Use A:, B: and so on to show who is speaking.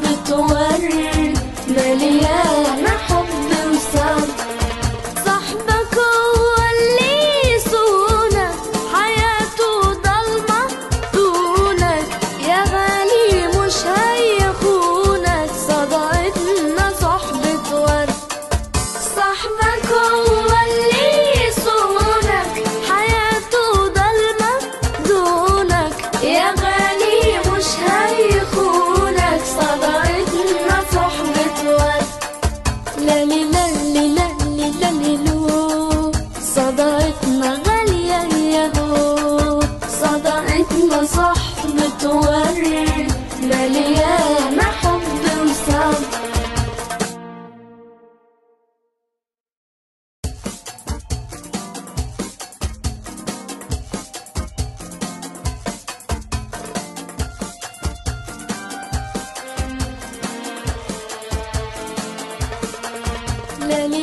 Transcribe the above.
A: صحبة ورد مليانة حب وصبر صاحبك هو اللي يصونك حياته ضلمة دونك يا غالي مش هيخونك صداقتنا صحبة ورد صاحبك هو اللي يصونك حياته ضلمة دونك يا غالي مش هيخونك صداقتنا صحبة ورد لا لي لا لي لا لي لا لي لو صداقتنا غالية ياهو صداقتنا صحبة ورد مليانة حب وصبر لا لي